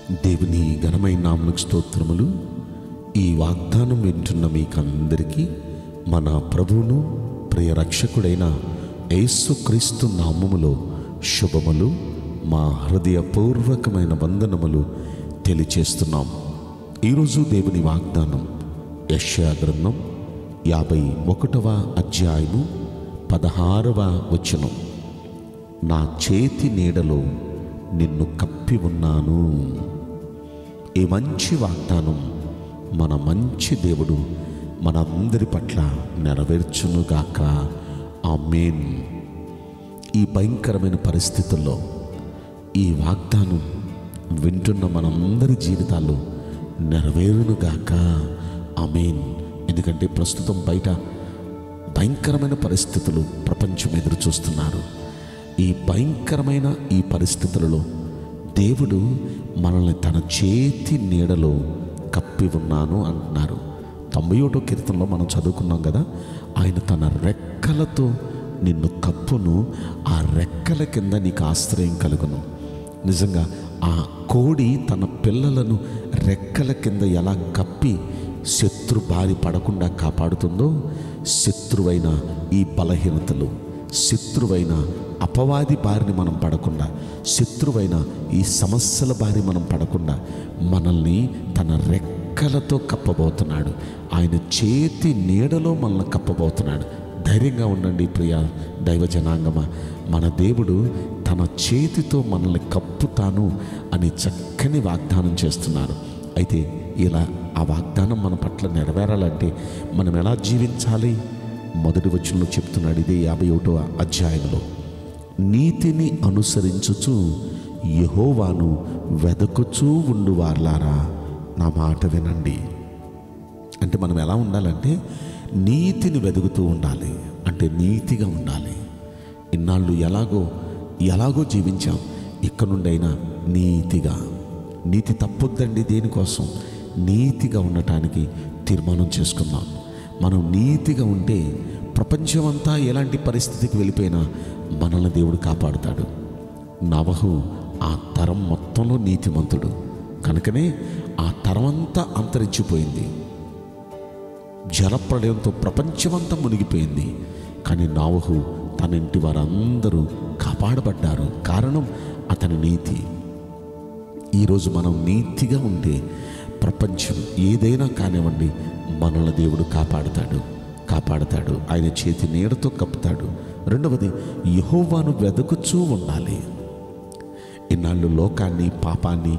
దేవుని ఘనమైన నామలకు స్తోత్రములు ఈ వాగ్దానం వింటున్న మీకందరికీ మన ప్రభువును ప్రియ రక్షకుడైన యేసుక్రీస్తు నామములో శుభములు మా హృదయపూర్వకమైన వందనములు తెలియచేస్తున్నాం ఈరోజు దేవుని వాగ్దానం యెషయా గ్రంథం యాభై ఒకటవ అధ్యాయము పదహారవ వచనం నా చేతి నీడలో నిన్ను కప్పి ఉన్నాను ఈ మంచి వాగ్దానం మన మంచి దేవుడు మనందరి పట్ల నెరవేర్చునుగాక ఆమేన్ ఈ భయంకరమైన పరిస్థితుల్లో ఈ వాగ్దానం వింటున్న మనందరి జీవితాల్లో నెరవేరునుగాక ఆమేన్ ఎందుకంటే ప్రస్తుతం బయట భయంకరమైన పరిస్థితులు ప్రపంచం ఎదురు చూస్తున్నారు ఈ భయంకరమైన ఈ పరిస్థితులలో దేవుడు మనల్ని తన చేతి నీడలో కప్పి ఉన్నాను అంటున్నారు తొంభై ఒకటో కీర్తనలో మనం చదువుకున్నాం కదా ఆయన తన రెక్కలతో నిన్ను కప్పును ఆ రెక్కల కింద నీకు ఆశ్రయం కలుగును నిజంగా ఆ కోడి తన పిల్లలను రెక్కల కింద ఎలా కప్పి శత్రు బారి పడకుండా కాపాడుతుందో శత్రువైన ఈ బలహీనతలు శత్రువైన అపవాది బారిని మనం పడకుండా శత్రువైన ఈ సమస్యల బారి మనం పడకుండా మనల్ని తన రెక్కలతో కప్పబోతున్నాడు ఆయన చేతి నీడలో మనల్ని కప్పబోతున్నాడు ధైర్యంగా ఉండండి ప్రియ దైవ జనాంగమ మన దేవుడు తన చేతితో మనల్ని కప్పుతాను అని చక్కని వాగ్దానం చేస్తున్నారు అయితే ఇలా ఆ వాగ్దానం మన పట్ల నెరవేరాలంటే మనం ఎలా జీవించాలి మొదటి వచనంలో చెప్తున్నాడు ఇదే యాభై ఒకటో అధ్యాయంలో నీతిని అనుసరించుచు యహోవాను వెదకుచూ ఉండు వార్లారా నా మాట వినండి అంటే మనం ఎలా ఉండాలంటే నీతిని వెతుకుతూ ఉండాలి అంటే నీతిగా ఉండాలి ఇన్నాళ్ళు ఎలాగో ఎలాగో జీవించాం ఇక్కడ నుండైనా నీతిగా నీతి తప్పొద్దండి దేనికోసం నీతిగా ఉండటానికి తీర్మానం చేసుకుందాం మనం నీతిగా ఉంటే ప్రపంచమంతా ఎలాంటి పరిస్థితికి వెళ్ళిపోయినా మనల్ని దేవుడు కాపాడుతాడు నవహు ఆ తరం మొత్తంలో నీతిమంతుడు కనుకనే ఆ తరమంతా అంతరించిపోయింది జలప్రళయంతో ప్రపంచమంతా మునిగిపోయింది కానీ నావహు తన ఇంటి వారందరూ కాపాడబడ్డారు కారణం అతని నీతి ఈరోజు మనం నీతిగా ఉంటే ప్రపంచం ఏదైనా కానివ్వండి మనల్ని దేవుడు కాపాడుతాడు కాపాడుతాడు ఆయన చేతి నీడతో కప్పుతాడు రెండవది యహోవాను వెదకుచూ ఉండాలి ఇన్నాళ్ళు లోకాన్ని పాపాన్ని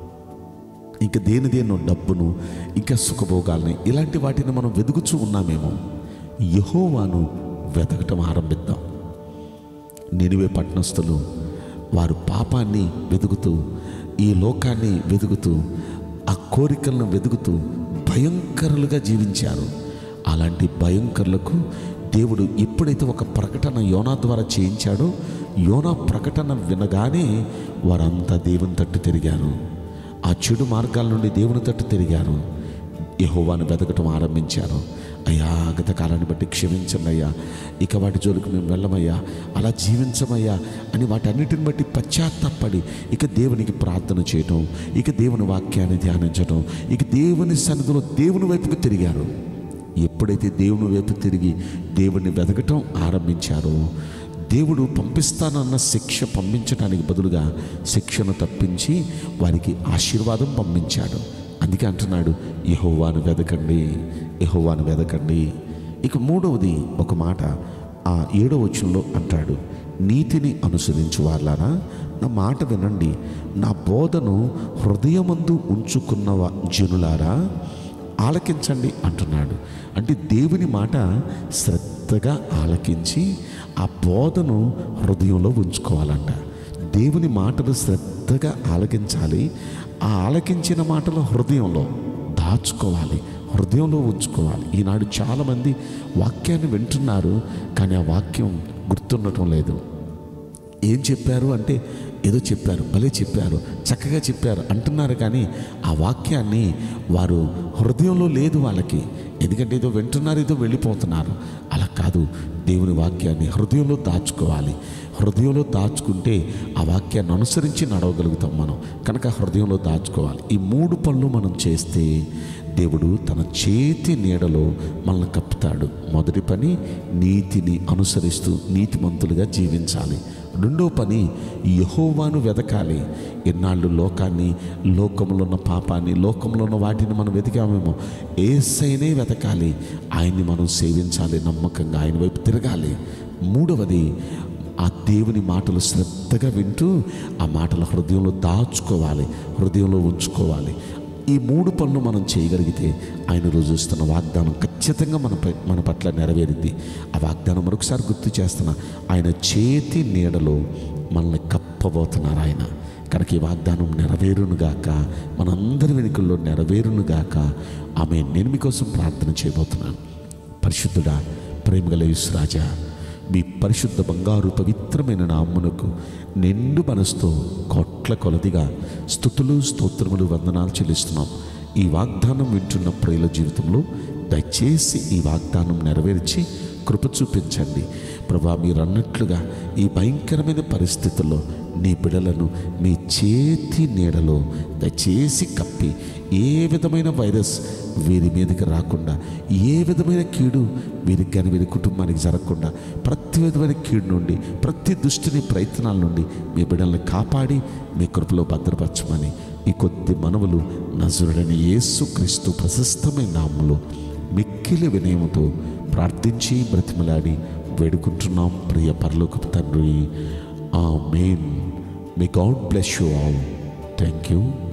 ఇంకా దేని దేనో డబ్బును ఇంకా సుఖభోగాల్ని ఇలాంటి వాటిని మనం వెతుకుచూ ఉన్నామేమో యహోవాను వెతకటం ఆరంభిద్దాం నినివే పట్టణస్థులు వారు పాపాన్ని వెతుకుతూ ఈ లోకాన్ని వెతుకుతూ ఆ కోరికలను వెతుకుతూ భయంకరులుగా జీవించారు అలాంటి భయంకరులకు దేవుడు ఎప్పుడైతే ఒక ప్రకటన యోనా ద్వారా చేయించాడో యోనా ప్రకటన వినగానే వారంతా దేవుని తట్టు తిరిగారు ఆ చెడు మార్గాల నుండి దేవుని తట్టు తిరిగారు యహోవాను వెతకటం ఆరంభించారు అయ్యా గత కాలాన్ని బట్టి క్షమించండి అయ్యా ఇక వాటి జోలికి మేము వెళ్ళమయ్యా అలా జీవించమయ్యా అని వాటన్నిటిని బట్టి పశ్చాత్తాపడి ఇక దేవునికి ప్రార్థన చేయటం ఇక దేవుని వాక్యాన్ని ధ్యానించటం ఇక దేవుని సన్నిధిలో దేవుని వైపుకు తిరిగారు ఎప్పుడైతే దేవుని వైపు తిరిగి దేవుణ్ణి వెతకటం ఆరంభించారో దేవుడు పంపిస్తానన్న శిక్ష పంపించడానికి బదులుగా శిక్షను తప్పించి వారికి ఆశీర్వాదం పంపించాడు అందుకే అంటున్నాడు యహోవాను వెదకండి యహోవాను వెదకండి ఇక మూడవది ఒక మాట ఆ ఏడవ వచనంలో అంటాడు నీతిని అనుసరించు వాళ్ళారా నా మాట వినండి నా బోధను హృదయమందు ఉంచుకున్న వా- జనులారా ఆలకించండి అంటున్నాడు అంటే దేవుని మాట శ్రద్ధగా ఆలకించి ఆ బోధను హృదయంలో ఉంచుకోవాలంట దేవుని మాటలు శ్రద్ధగా ఆలకించాలి ఆ ఆలకించిన మాటలు హృదయంలో దాచుకోవాలి హృదయంలో ఉంచుకోవాలి ఈనాడు చాలామంది వాక్యాన్ని వింటున్నారు కానీ ఆ వాక్యం గుర్తుండటం లేదు ఏం చెప్పారు అంటే ఏదో చెప్పారు భలే చెప్పారు చక్కగా చెప్పారు అంటున్నారు కానీ ఆ వాక్యాన్ని వారు హృదయంలో లేదు వాళ్ళకి ఎందుకంటే ఏదో వింటున్నారు ఏదో వెళ్ళిపోతున్నారు అలా కాదు దేవుని వాక్యాన్ని హృదయంలో దాచుకోవాలి హృదయంలో దాచుకుంటే ఆ వాక్యాన్ని అనుసరించి నడవగలుగుతాం మనం కనుక హృదయంలో దాచుకోవాలి ఈ మూడు పనులు మనం చేస్తే దేవుడు తన చేతి నీడలో మనల్ని కప్పుతాడు మొదటి పని నీతిని అనుసరిస్తూ నీతిమంతులుగా జీవించాలి రెండో పని యహోవాను వెతకాలి ఎన్నాళ్ళు లోకాన్ని లోకంలో ఉన్న పాపాన్ని లోకంలో ఉన్న వాటిని మనం వెతికామేమో ఏసైనే వెతకాలి ఆయన్ని మనం సేవించాలి నమ్మకంగా ఆయన వైపు తిరగాలి మూడవది ఆ దేవుని మాటలు శ్రద్ధగా వింటూ ఆ మాటల హృదయంలో దాచుకోవాలి హృదయంలో ఉంచుకోవాలి ఈ మూడు పనులు మనం చేయగలిగితే ఆయన రోజు ఇస్తున్న వాగ్దానం ఖచ్చితంగా మన పై- మన పట్ల నెరవేరింది ఆ వాగ్దానం మరొకసారి గుర్తు చేస్తున్న ఆయన చేతి నీడలో మనల్ని కప్పబోతున్నారు ఆయన కనుక ఈ వాగ్దానం నెరవేరునుగాక మనందరి వెనుకల్లో నెరవేరునుగాక ఆమె నేను మీకోసం ప్రార్థన చేయబోతున్నాను పరిశుద్ధుడా ప్రేమగల రాజా మీ పరిశుద్ధ బంగారు పవిత్రమైన నామ్మునకు నిండు మనసుతో కోట్ల కొలదిగా స్థుతులు స్తోత్రములు వందనాలు చెల్లిస్తున్నాం ఈ వాగ్దానం వింటున్న ప్రియుల జీవితంలో దయచేసి ఈ వాగ్దానం నెరవేర్చి కృప చూపించండి ప్రభా మీరు అన్నట్లుగా ఈ భయంకరమైన పరిస్థితుల్లో నీ బిడలను మీ చేతి నీడలో దయచేసి కప్పి ఏ విధమైన వైరస్ వీరి మీదకి రాకుండా ఏ విధమైన కీడు వీరికి కానీ వీరి కుటుంబానికి జరగకుండా ప్రతి విధమైన కీడు నుండి ప్రతి దుష్టిని ప్రయత్నాల నుండి మీ బిడ్డల్ని కాపాడి మీ కృపలో భద్రపరచమని ఈ కొద్ది మనవులు నజరుడని యేసు క్రీస్తు ప్రశస్తమైన నామములో మిక్కిలి వినయముతో ప్రార్థించి బ్రతిమలాడి వేడుకుంటున్నాం ప్రియ పరలోకపు తండ్రి amen may God bless you all thank you